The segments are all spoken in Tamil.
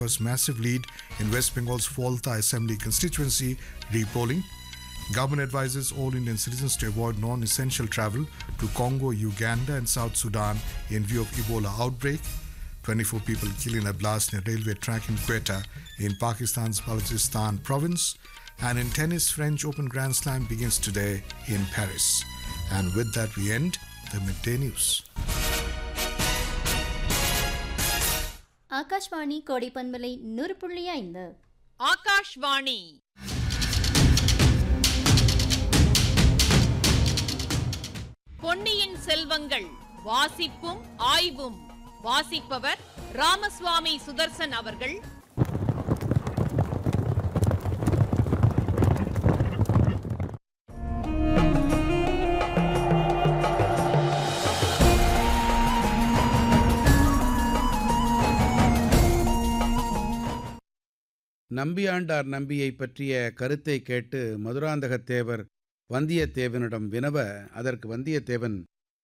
was massive lead in West Bengal's Falta Assembly constituency repolling. Government advises all Indian citizens to avoid non-essential travel to Congo, Uganda and South Sudan in view of Ebola outbreak. 24 people killed in a blast near railway track in Quetta in Pakistan's Balochistan province. And in tennis, French Open Grand Slam begins today in Paris. And with that, we end the midday news. Akashvani கோடைப்பன்மலை நூறு புள்ளி ஐந்து ஆகாஷ்வாணி பொன்னியின் செல்வங்கள் வாசிப்பும் ஆய்வும் வாசிப்பவர் ராமசுவாமி சுதர்சன் அவர்கள் நம்பியாண்டார் நம்பியை பற்றிய கருத்தை கேட்டு மதுராந்தகத்தேவர் வந்தியத்தேவனிடம் வினவ அதற்கு வந்தியத்தேவன்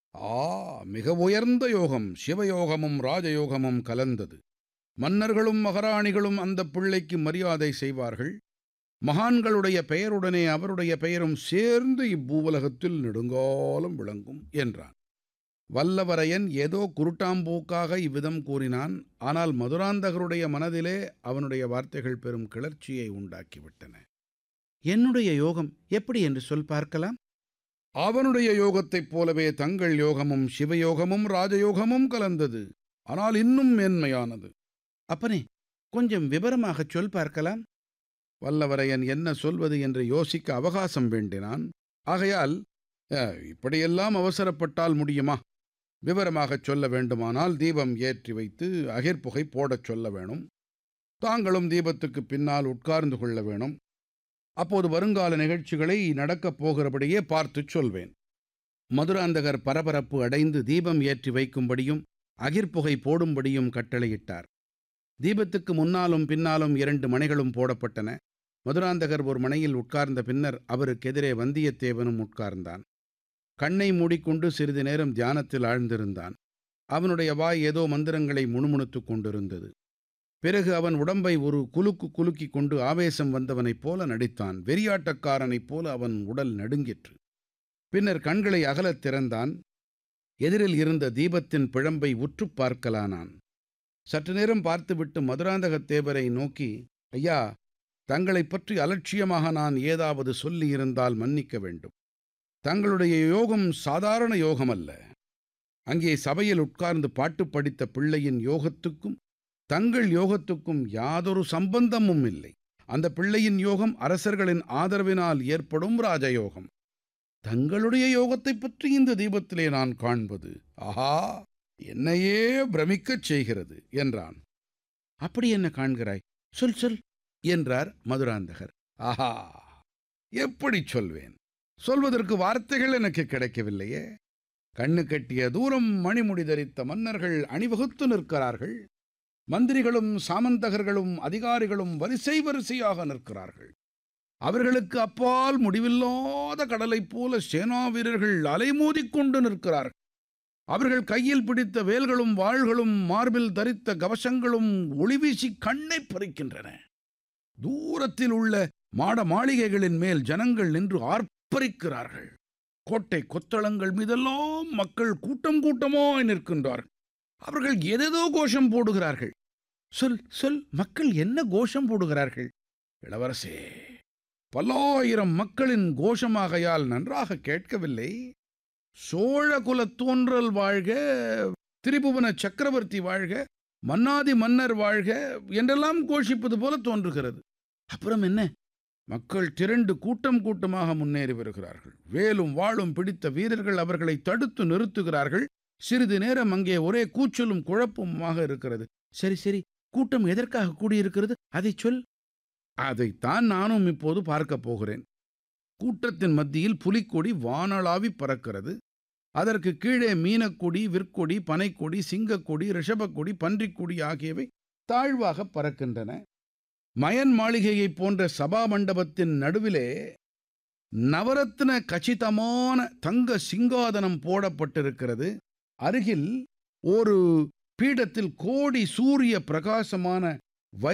ஆ மிக உயர்ந்த யோகம் சிவயோகமும் ராஜயோகமும் கலந்தது மன்னர்களும் மகாராணிகளும் அந்த பிள்ளைக்கு மரியாதை செய்வார்கள் மகான்களுடைய பெயருடனே அவருடைய பெயரும் சேர்ந்து இப்பூவுலகத்தில் நெடுங்காலம் விளங்கும் என்றான் வல்லவரையன் ஏதோ குருட்டாம்பூக்காக இவ்விதம் கூறினான் ஆனால் மதுராந்தகருடைய மனதிலே அவனுடைய வார்த்தைகள் பெரும் கிளர்ச்சியை உண்டாக்கிவிட்டன என்னுடைய யோகம் எப்படி என்று சொல் பார்க்கலாம் அவனுடைய யோகத்தைப் போலவே தங்கள் யோகமும் சிவயோகமும் ராஜயோகமும் கலந்தது ஆனால் இன்னும் மேன்மையானது அப்பனே கொஞ்சம் விவரமாகச் சொல் பார்க்கலாம் வல்லவரையன் என்ன சொல்வது என்று யோசிக்க அவகாசம் வேண்டினான் ஆகையால் "அஹ், இப்படியெல்லாம் அவசரப்பட்டால் முடியுமா விவரமாகச் சொல்ல வேண்டுமானால் தீபம் ஏற்றி வைத்து அகிர்புகை போடச் சொல்ல வேணும் தாங்களும் தீபத்துக்கு பின்னால் உட்கார்ந்து கொள்ள வேணும் அப்போது வருங்கால நிகழ்ச்சிகளை நடக்கப் போகிறபடியே பார்த்துச் சொல்வேன் மதுராந்தகர் பரபரப்பு அடைந்து தீபம் ஏற்றி வைக்கும்படியும் அகிர்புகை போடும்படியும் கட்டளையிட்டார் தீபத்துக்கு முன்னாலும் பின்னாலும் இரண்டு மணைகளும் போடப்பட்டன மதுராந்தகர் ஒரு மணையில் உட்கார்ந்த பின்னர் அவருக்கு எதிரே வந்தியத்தேவனும் உட்கார்ந்தான் கண்ணை மூடிக்கொண்டு சிறிது நேரம் தியானத்தில் ஆழ்ந்திருந்தான் அவனுடைய வாய் ஏதோ மந்திரங்களை முணுமுணுத்துக் கொண்டிருந்தது பிறகு அவன் உடம்பை ஒரு குலுக்கு குலுக்கிக் கொண்டு ஆவேசம் வந்தவனைப் போல நடித்தான் வெறியாட்டக்காரனைப் போல அவன் உடல் நடுங்கிற்று பின்னர் கண்களை அகலத் திறந்தான் எதிரில் இருந்த தீபத்தின் பிழம்பை உற்றுப் பார்க்கலானான் சற்று நேரம் பார்த்துவிட்டு மதுராந்தகத்தேவரை நோக்கி ஐயா தங்களைப் பற்றி அலட்சியமாக நான் ஏதாவது சொல்லியிருந்தால் மன்னிக்க வேண்டும் தங்களுடைய யோகம் சாதாரண யோகம் அல்ல அங்கே சபையில் உட்கார்ந்து பாட்டு படித்த பிள்ளையின் யோகத்துக்கும் தங்கள் யோகத்துக்கும் யாதொரு சம்பந்தமும் இல்லை அந்த பிள்ளையின் யோகம் அரசர்களின் ஆதரவினால் ஏற்படும் ராஜயோகம் தங்களுடைய யோகத்தைப் பற்றி இந்த தீபத்திலே நான் காண்பது ஆஹா என்னையே பிரமிக்கச் செய்கிறது என்றான் அப்படி என்ன காண்கிறாய் சொல் சொல் என்றார் மதுராந்தகர் ஆஹா எப்படி சொல்வேன் சொல்வதற்கு வார்த்தைகள் எனக்கு கிடைக்கவில்லையே கண்ணு கட்டிய தூரம் மணிமுடி தரித்த மன்னர்கள் அணிவகுத்து நிற்கிறார்கள் மந்திரிகளும் சாமந்தகர்களும் அதிகாரிகளும் வரிசை வரிசையாக நிற்கிறார்கள் அவர்களுக்கு அப்பால் முடிவில்லாத கடலைப் போல சேனா வீரர்கள் அலைமோதிக் கொண்டு நிற்கிறார்கள் அவர்கள் கையில் பிடித்த வேல்களும் வாள்களும் மார்பில் தரித்த கவசங்களும் ஒளிவீசி கண்ணை பறிக்கின்றன தூரத்தில் உள்ள மாட மாளிகைகளின் மேல் ஜனங்கள் நின்று ஆர்ப்பரிக்கிறார்கள் கோட்டை கொத்தளங்கள் மீதெல்லாம் மக்கள் கூட்டம் கூட்டமாய் நிற்கின்றார்கள் அவர்கள் எதேதோ கோஷம் போடுகிறார்கள் சொல் சொல் மக்கள் என்ன கோஷம் போடுகிறார்கள் இளவரசே பல்லாயிரம் மக்களின் கோஷமாகையால் நன்றாக கேட்கவில்லை சோழ குலத் தோன்றல் வாழ்க திரிபுவன சக்கரவர்த்தி வாழ்க மன்னாதி மன்னர் வாழ்க என்றெல்லாம் கோஷிப்பது போல தோன்றுகிறது அப்புறம் என்ன மக்கள் திரண்டு கூட்டம் கூட்டமாக முன்னேறி வருகிறார்கள் வேலும் வாளும் பிடித்த வீரர்கள் அவர்களை தடுத்து நிறுத்துகிறார்கள் சிறிது நேரம் அங்கே ஒரே கூச்சலும் குழப்பமுமாக இருக்கிறது சரி சரி கூட்டம் எதற்காக கூடியிருக்கிறது அதை சொல் அதைத்தான் நானும் இப்போது பார்க்கப் போகிறேன் கூட்டத்தின் மத்தியில் புலிக்கொடி வானளாவி பறக்கிறது அதற்கு கீழே மீனக்கொடி விற்கொடி பனைக்கொடி சிங்கக்கொடி ரிஷபக்கொடி பன்றிக்கொடி ஆகியவை தாழ்வாக பறக்கின்றன மயன் மாளிகையைப் போன்ற சபா மண்டபத்தின் நடுவிலே நவரத்ன கச்சிதமான தங்க சிங்காதனம் போடப்பட்டிருக்கிறது அருகில் ஒரு பீடத்தில் கோடி சூரிய பிரகாசமான